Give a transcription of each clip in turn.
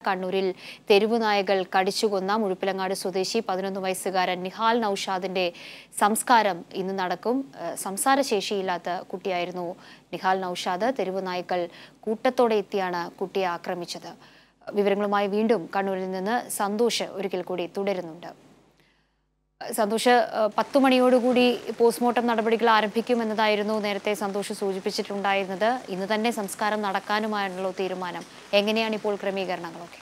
കണ്ണൂരിൽ തെരുവു നായകൾ കടിച്ചുകൊന്ന മുഴുപ്പിലങ്ങാട് സ്വദേശി പതിനൊന്ന് വയസ്സുകാരൻ നിഹാൽ നൌഷാദിന്റെ സംസ്കാരം ഇന്ന് നടക്കും ഏഹ് സംസാരശേഷിയില്ലാത്ത കുട്ടിയായിരുന്നു നിഹാൽ നൌഷാദ് തെരുവു നായ്ക്കൾ കൂട്ടത്തോടെ എത്തിയാണ് കുട്ടിയെ ആക്രമിച്ചത് വിവരങ്ങളുമായി വീണ്ടും കണ്ണൂരിൽ നിന്ന് സന്തോഷ് ഒരിക്കൽ കൂടി തുടരുന്നുണ്ട് സന്തോഷ് ഏഹ് പത്തു മണിയോടുകൂടി പോസ്റ്റ്മോർട്ടം നടപടികൾ ആരംഭിക്കുമെന്നതായിരുന്നു നേരത്തെ സന്തോഷ് സൂചിപ്പിച്ചിട്ടുണ്ടായിരുന്നത് ഇന്ന് തന്നെ സംസ്കാരം നടക്കാനുമായുള്ള തീരുമാനം എങ്ങനെയാണ് ഇപ്പോൾ ക്രമീകരണങ്ങളൊക്കെ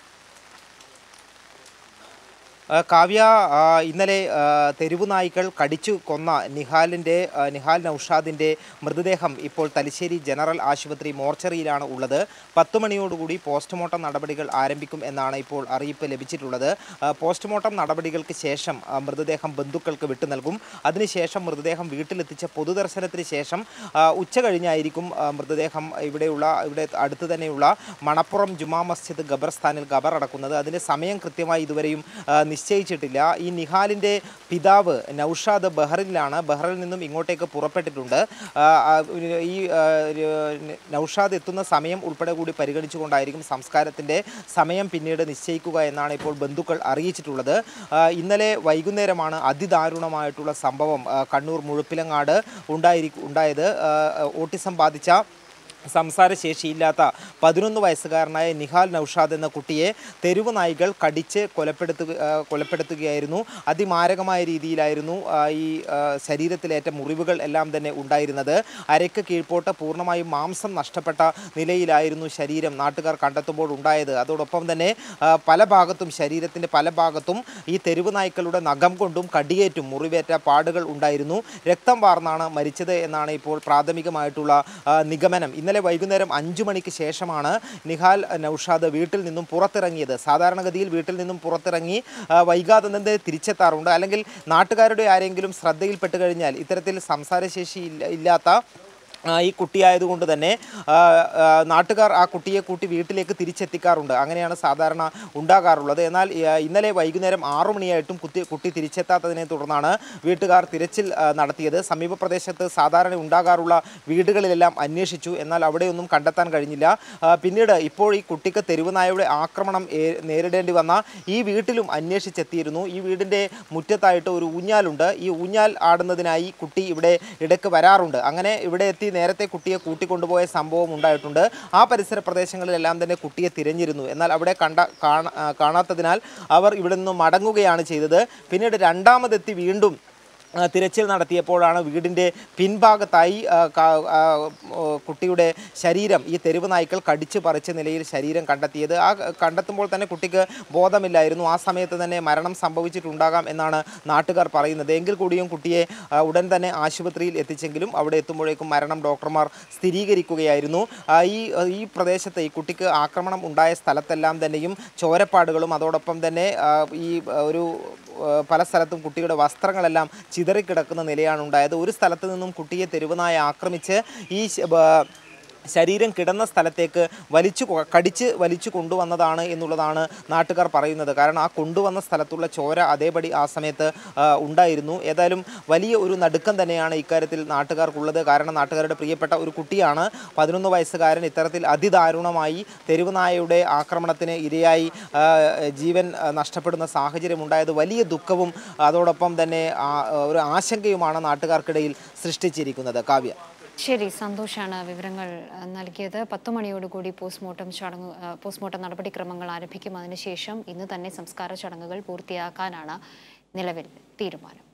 ആ, കാവ്യ ആ, ഇന്നലെ ആ, തെരുവു നായ്ക്കൾ കടിച്ചു കൊന്ന നിഹാലിൻ്റെ ആ, നിഹാൽ നൌഷാദിൻ്റെ മൃതദേഹം ഇപ്പോൾ തലശ്ശേരി ജനറൽ ആശുപത്രി മോർച്ചറിയിലാണ് ഉള്ളത് പത്ത് മണിയോടുകൂടി പോസ്റ്റ്മോർട്ടം നടപടികൾ ആരംഭിക്കും എന്നാണ് ഇപ്പോൾ അറിയിപ്പ് ലഭിച്ചിട്ടുള്ളത് ആ, പോസ്റ്റ്മോർട്ടം നടപടികൾക്ക് ശേഷം ആ, മൃതദേഹം ബന്ധുക്കൾക്ക് വിട്ടു നൽകും അതിനുശേഷം മൃതദേഹം വീട്ടിലെത്തിച്ച പൊതുദർശനത്തിന് ശേഷം ആ, ഉച്ച കഴിഞ്ഞായിരിക്കും ആ, മൃതദേഹം ഇവിടെയുള്ള ഇവിടെ അടുത്ത് തന്നെയുള്ള മണപ്പുറം ജുമാ മസ്ജിദ് ഖബർസ്ഥാനിൽ ഖബർ അടക്കുന്നത് അതിൻ്റെ സമയം കൃത്യമായി ഇതുവരെയും ആ, നിശ്ചയിച്ചിട്ടില്ല ഈ നിഹാലിൻ്റെ പിതാവ് നൌഷാദ് ബഹ്റിനിലാണ് ബഹ്റിൽ നിന്നും ഇങ്ങോട്ടേക്ക് പുറപ്പെട്ടിട്ടുണ്ട് ആ, ആ, ഈ ആ, ഒരു നൌഷാദ് എത്തുന്ന സമയം ഉൾപ്പെടെ കൂടി പരിഗണിച്ചുകൊണ്ടായിരിക്കും സംസ്കാരത്തിൻ്റെ സമയം പിന്നീട് നിശ്ചയിക്കുക എന്നാണ് ഇപ്പോൾ ബന്ധുക്കൾ അറിയിച്ചിട്ടുള്ളത് ആ, ഇന്നലെ വൈകുന്നേരമാണ് അതിദാരുണമായിട്ടുള്ള സംഭവം ആ, കണ്ണൂർ മുഴുപ്പിലങ്ങാട് ഉണ്ടായിരിക്കും ഉണ്ടായത് ആ, ഓട്ടിസം ബാധിച്ച സംസാരശേഷിയില്ലാത്ത പതിനൊന്ന് വയസ്സുകാരനായ നിഹാൽ നൌഷാദ് എന്ന കുട്ടിയെ തെരുവ് നായ്കൾ കടിച്ച് കൊലപ്പെടുത്തുക ആ, കൊലപ്പെടുത്തുകയായിരുന്നു അതിമാരകമായ രീതിയിലായിരുന്നു ആ, ഈ ആ, ശരീരത്തിലേറ്റ മുറിവുകൾ എല്ലാം തന്നെ ഉണ്ടായിരുന്നത് അരയ്ക്ക് കീഴ്പോട്ട് പൂർണ്ണമായും മാംസം നഷ്ടപ്പെട്ട നിലയിലായിരുന്നു ശരീരം നാട്ടുകാർ കണ്ടെത്തുമ്പോൾ ഉണ്ടായത് അതോടൊപ്പം തന്നെ ആ, പല ഭാഗത്തും ശരീരത്തിൻ്റെ പല ഭാഗത്തും ഈ തെരുവ് നായ്ക്കളുടെ നഖം കൊണ്ടും കടിയേറ്റും മുറിവേറ്റ പാടുകൾ ഉണ്ടായിരുന്നു രക്തം വാർന്നാണ് മരിച്ചത് എന്നാണ് ഇപ്പോൾ പ്രാഥമികമായിട്ടുള്ള ആ, നിഗമനം ഇന്നലെ വൈകുന്നേരം അഞ്ചു മണിക്ക് ശേഷമാണ് നിഹാൽ നൌഷാദ് വീട്ടിൽ നിന്നും പുറത്തിറങ്ങിയത് സാധാരണഗതിയിൽ വീട്ടിൽ നിന്നും പുറത്തിറങ്ങി ആ, വൈകാതെ തന്നെ തിരിച്ചെത്താറുണ്ട് അല്ലെങ്കിൽ നാട്ടുകാരുടെ ആരെങ്കിലും ശ്രദ്ധയിൽപ്പെട്ട് കഴിഞ്ഞാൽ ഇത്തരത്തിൽ സംസാരശേഷി ഇല്ല- ഇല്ലാത്ത ആ, ഈ കുട്ടിയായതുകൊണ്ട് തന്നെ ആ, ആ, നാട്ടുകാർ ആ കുട്ടിയെ കൂട്ടി വീട്ടിലേക്ക് തിരിച്ചെത്തിക്കാറുണ്ട് അങ്ങനെയാണ് സാധാരണ ഉണ്ടാകാറുള്ളത് എന്നാൽ ആ, ഇന്നലെ വൈകുന്നേരം ആറു മണിയായിട്ടും കുട്ടി കുട്ടി തിരിച്ചെത്താത്തതിനെ തുടർന്നാണ് വീട്ടുകാർ തിരച്ചിൽ ആ, നടത്തിയത് സമീപ പ്രദേശത്ത് സാധാരണ ഉണ്ടാകാറുള്ള വീടുകളിലെല്ലാം അന്വേഷിച്ചു എന്നാൽ അവിടെയൊന്നും കണ്ടെത്താൻ കഴിഞ്ഞില്ല ആ, പിന്നീട് ഇപ്പോൾ ഈ കുട്ടിക്ക് തെരുവുനായയുടെ ആക്രമണം ഏ- നേരിടേണ്ടി വന്ന ഈ വീട്ടിലും അന്വേഷിച്ചെത്തിയിരുന്നു ഈ വീടിൻ്റെ മുറ്റത്തായിട്ട് ഒരു ഊഞ്ഞാലുണ്ട് ഈ ഊഞ്ഞാൽ ആടുന്നതിനായി കുട്ടി ഇവിടെ ഇടയ്ക്ക് വരാറുണ്ട് അങ്ങനെ ഇവിടെ എത്തി നേരത്തെ കുട്ടിയെ കൂട്ടിക്കൊണ്ടുപോയ സംഭവം ഉണ്ടായിട്ടുണ്ട് ആ പരിസര പ്രദേശങ്ങളിലെല്ലാം തന്നെ കുട്ടിയെ തിരഞ്ഞിരുന്നു എന്നാൽ അവിടെ കണ്ട കാണ ആ, കാണാത്തതിനാൽ അവർ ഇവിടെ നിന്ന് മടങ്ങുകയാണ് ചെയ്തത് പിന്നീട് രണ്ടാമതെത്തി വീണ്ടും ആ, തിരച്ചിൽ നടത്തിയപ്പോഴാണ് വീടിൻ്റെ പിൻഭാഗത്തായി ആ, ക- ആ, ഓ, കുട്ടിയുടെ ശരീരം ഈ തെരുവ് നായ്ക്കൾ കടിച്ചു പറിച്ച നിലയിൽ ശരീരം കണ്ടെത്തിയത് ആ കണ്ടെത്തുമ്പോൾ തന്നെ കുട്ടിക്ക് ബോധമില്ലായിരുന്നു ആ സമയത്ത് തന്നെ മരണം സംഭവിച്ചിട്ടുണ്ടാകാം എന്നാണ് നാട്ടുകാർ പറയുന്നത് എങ്കിൽ കൂടിയും കുട്ടിയെ ആ, ഉടൻ തന്നെ ആശുപത്രിയിൽ എത്തിച്ചെങ്കിലും അവിടെ എത്തുമ്പോഴേക്കും മരണം ഡോക്ടർമാർ സ്ഥിരീകരിക്കുകയായിരുന്നു ആ, ഈ ഈ പ്രദേശത്ത് ഈ കുട്ടിക്ക് ആക്രമണം ഉണ്ടായ സ്ഥലത്തെല്ലാം തന്നെയും ചോരപ്പാടുകളും അതോടൊപ്പം തന്നെ ആ, ഈ ആ, ഒരു ആ, പല സ്ഥലത്തും കുട്ടിയുടെ വസ്ത്രങ്ങളെല്ലാം ചിതറിക്കിടക്കുന്ന നിലയാണ് ഉണ്ടായത് ഒരു സ്ഥലത്ത് നിന്നും കുട്ടിയെ തെരുവുനായ ആക്രമിച്ച് ഈ ശ- ബ- ശരീരം കിടന്ന സ്ഥലത്തേക്ക് വലിച്ചു കൊ- കടിച്ച് വലിച്ചു കൊണ്ടുവന്നതാണ് എന്നുള്ളതാണ് നാട്ടുകാർ പറയുന്നത് കാരണം ആ കൊണ്ടുവന്ന സ്ഥലത്തുള്ള ചോര അതേപടി ആ സമയത്ത് ആ, ഉണ്ടായിരുന്നു ഏതായാലും വലിയ ഒരു നടുക്കം തന്നെയാണ് ഇക്കാര്യത്തിൽ നാട്ടുകാർക്കുള്ളത് കാരണം നാട്ടുകാരുടെ പ്രിയപ്പെട്ട ഒരു കുട്ടിയാണ് പതിനൊന്ന് വയസ്സുകാരൻ ഇത്തരത്തിൽ അതിദാരുണമായി തെരുവുനായയുടെ ആക്രമണത്തിന് ഇരയായി ആ, ജീവൻ ആ, നഷ്ടപ്പെടുന്ന സാഹചര്യം ഉണ്ടായത് വലിയ ദുഃഖവും അതോടൊപ്പം തന്നെ ആ, ഒരു ആശങ്കയുമാണ് നാട്ടുകാർക്കിടയിൽ സൃഷ്ടിച്ചിരിക്കുന്നത് കാവ്യ ശരി സന്തോഷാണ് വിവരങ്ങൾ അഹ്, നൽകിയത് പത്തു മണിയോടുകൂടി പോസ്റ്റ്മോർട്ടം ചടങ്ങ് അഹ്, പോസ്റ്റ്മോർട്ടം നടപടിക്രമങ്ങൾ ആരംഭിക്കും അതിനുശേഷം ഇന്ന് തന്നെ സംസ്കാര ചടങ്ങുകൾ പൂർത്തിയാക്കാനാണ് നിലവിൽ തീരുമാനം